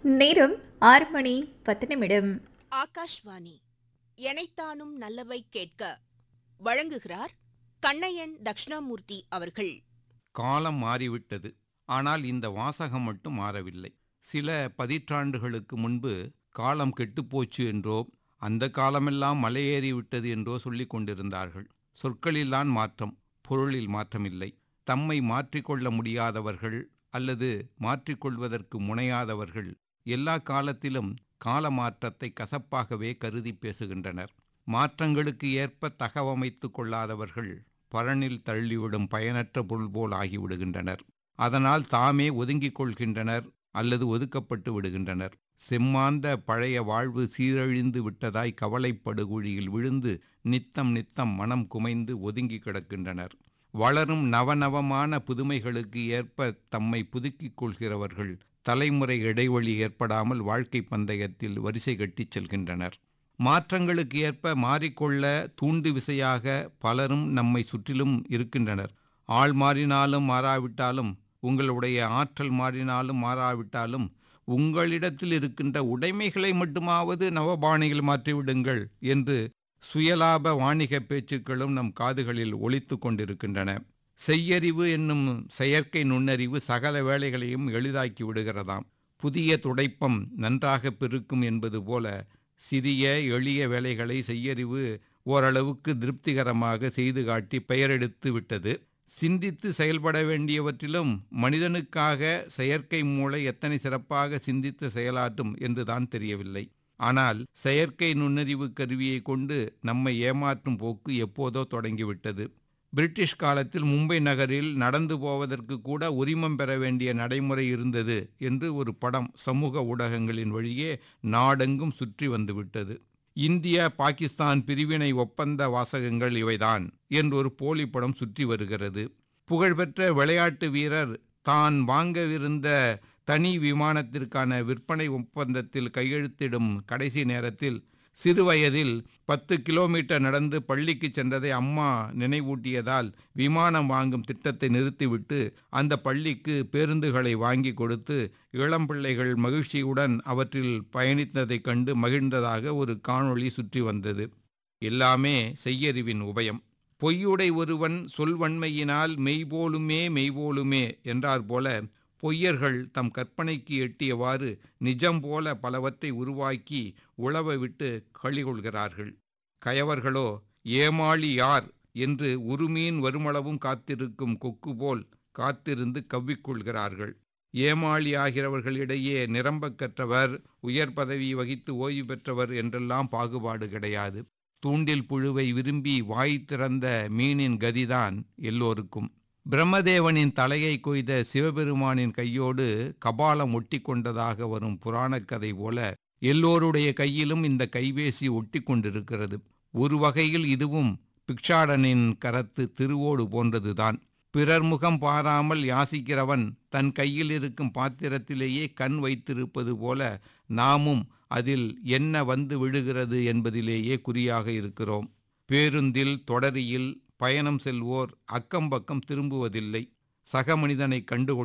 நேரம் ஆறு மணி பத்து நிமிடம் ஆகாஷ்வாணி எனைத்தானும் நல்லவை கேட்க வழங்குகிறார் கண்ணையன் தக்ஷணாமூர்த்தி அவர்கள் காலம் மாறிவிட்டது ஆனால் இந்த வாசகம் மட்டும் மாறவில்லை சில பதிற்றாண்டுகளுக்கு முன்பு காலம் கெட்டுப்போச்சு என்றோ அந்த காலமெல்லாம் மலையேறி விட்டது என்றோ சொல்லிக் கொண்டிருந்தார்கள் சொற்களில்தான் மாற்றம் பொருளில் மாற்றமில்லை தம்மை மாற்றிக்கொள்ள முடியாதவர்கள் அல்லது மாற்றிக்கொள்வதற்கு முனையாதவர்கள் எல்லா காலத்திலும் கால மாற்றத்தை கசப்பாகவே கருதி பேசுகின்றனர் மாற்றங்களுக்கு ஏற்ப தகவமைத்து கொள்ளாதவர்கள் பரனில் தள்ளிவிடும் பயனற்ற பொருள் போல் ஆகிவிடுகின்றனர் அதனால் தாமே ஒதுங்கிக் கொள்கின்றனர் அல்லது ஒதுக்கப்பட்டு விடுகின்றனர் செம்மாந்த பழைய வாழ்வு சீரழிந்து விட்டதாய் கவலைப்படுகுழியில் விழுந்து நித்தம் நித்தம் மனம் குமைந்து ஒதுங்கி கிடக்கின்றனர் வளரும் நவநவமான புதுமைகளுக்கு ஏற்ப தம்மை புதுக்கிக் கொள்கிறவர்கள் தலைமுறை இடைவெளி ஏற்படாமல் வாழ்க்கை பந்தயத்தில் வரிசை கட்டிச் செல்கின்றனர் மாற்றங்களுக்கு ஏற்ப மாறிக்கொள்ள தூண்டு விசையாக பலரும் நம்மை சுற்றிலும் இருக்கின்றனர் ஆள் மாறினாலும் மாறாவிட்டாலும் உங்களுடைய ஆற்றல் மாறினாலும் மாறாவிட்டாலும் உங்களிடத்தில் இருக்கின்ற உடைமைகளை மட்டுமாவது நவபாணியில் மாற்றிவிடுங்கள் என்று சுயலாப வாணிக பேச்சுக்களும் நம் காதுகளில் ஒலித்து கொண்டிருக்கின்றன செய்யறிவு என்னும் செயற்கை நுண்ணறிவு சகல வேலைகளையும் எளிதாக்கி விடுகிறதாம் புதிய துடைப்பம் நன்றாக பெருக்கும் என்பது போல சிறிய எளிய வேலைகளை செய்யறிவு ஓரளவுக்கு திருப்திகரமாக செய்து காட்டி பெயரெடுத்து விட்டது சிந்தித்து செயல்பட வேண்டியவற்றிலும் மனிதனுக்காக செயற்கை மூளை எத்தனை சிறப்பாக சிந்தித்து செயலாற்றும் என்றுதான் தெரியவில்லை ஆனால் செயற்கை நுண்ணறிவு கருவியை கொண்டு நம்மை ஏமாற்றும் போக்கு எப்போதோ தொடங்கிவிட்டது பிரிட்டிஷ் காலத்தில் மும்பை நகரில் நடந்து போவதற்கு கூட உரிமம் பெற வேண்டிய நடைமுறை இருந்தது என்று ஒரு படம் சமூக ஊடகங்களின் வழியே நாடெங்கும் சுற்றி வந்துவிட்டது இந்திய பாகிஸ்தான் பிரிவினை ஒப்பந்த வாசகங்கள் இவைதான் என்றொரு போலி படம் சுற்றி வருகிறது புகழ்பெற்ற விளையாட்டு வீரர் தான் வாங்கவிருந்த தனி விமானத்திற்கான விற்பனை ஒப்பந்தத்தில் கையெழுத்திடும் கடைசி நேரத்தில் சிறுவயதில் பத்து கிலோமீட்டர் நடந்து பள்ளிக்கு சென்றதை அம்மா நினைவூட்டியதால் விமானம் வாங்கும் திட்டத்தை நிறுத்திவிட்டு அந்த பள்ளிக்கு பேருந்துகளை வாங்கி கொடுத்து இளம் பிள்ளைகள் மகிழ்ச்சியுடன் அவற்றில் பயணித்ததைக் கண்டு மகிழ்ந்ததாக ஒரு காணொளி சுற்றி வந்தது எல்லாமே செய்யறிவின் உபயம் பொய்யுடை ஒருவன் சொல்வன்மையினால் மெய்போலுமே மெய்போலுமே என்றார் போல பொய்யர்கள் தம் கற்பனைக்கு எட்டியவாறு நிஜம் போல பலவற்றை உருவாக்கி உழவ விட்டு கழிகொள்கிறார்கள் கயவர்களோ ஏமாளி யார் என்று உருமீன் வருமளவும் காத்திருக்கும் கொக்கு போல் காத்திருந்து கவ்விக்கொள்கிறார்கள் ஏமாளி ஆகிறவர்களிடையே நிரம்ப கற்றவர் உயர் பதவி வகித்து ஓய்வு பெற்றவர் என்றெல்லாம் பாகுபாடு கிடையாது தூண்டில் புழுவை விரும்பி வாய் திறந்த மீனின் கதிதான் எல்லோருக்கும் பிரம்மதேவனின் தலையை கொய்த சிவபெருமானின் கையோடு கபாலம் ஒட்டி கொண்டதாக வரும் புராணக்கதை போல எல்லோருடைய கையிலும் இந்த கைபேசி ஒட்டி கொண்டிருக்கிறது ஒரு வகையில் இதுவும் பிக்ஷாடனின் கரத்து திருவோடு போன்றதுதான் பிறர் முகம் பாராமல் யாசிக்கிறவன் தன் கையில் இருக்கும் பாத்திரத்திலேயே கண் வைத்திருப்பது போல நாமும் அதில் என்ன வந்து விழுகிறது என்பதிலேயே குறியாக இருக்கிறோம் பேருந்தில் தொடரியில் பயணம் செல்வோர் அக்கம்பக்கம் திரும்புவதில்லை சக மனிதனை கண்டுகொள்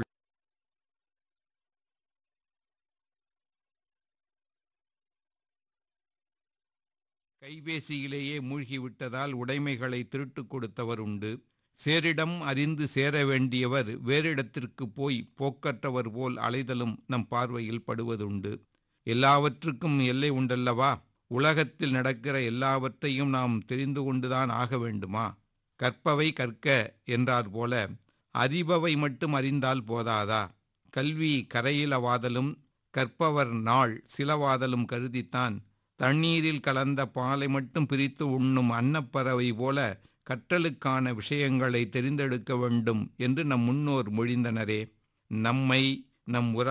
கைபேசியிலேயே மூழ்கிவிட்டதால் உடைமைகளை திருட்டு கொடுத்தவர் உண்டு சேரிடம் அறிந்து சேர வேண்டியவர் வேறிடத்திற்கு போய் போக்கற்றவர் போல் அலைதலும் நம் பார்வையில் படுவதுண்டு எல்லாவற்றுக்கும் எல்லை உண்டல்லவா உலகத்தில் நடக்கிற எல்லாவற்றையும் நாம் தெரிந்து கொண்டுதான் ஆக வேண்டுமா கற்பவை கற்க என்றார் போல அறிபவை மட்டும் அறிந்தால் போதாதா கல்வி கரையிலவாதலும் கற்பவர் நாள் சிலவாதலும் கருதித்தான் தண்ணீரில் கலந்த பாலை மட்டும் பிரித்து உண்ணும் அன்னப்பறவை போல கற்றலுக்கான விஷயங்களை தெரிந்தெடுக்க வேண்டும் என்று நம் முன்னோர் மொழிந்தனரே நம்மை நம் உற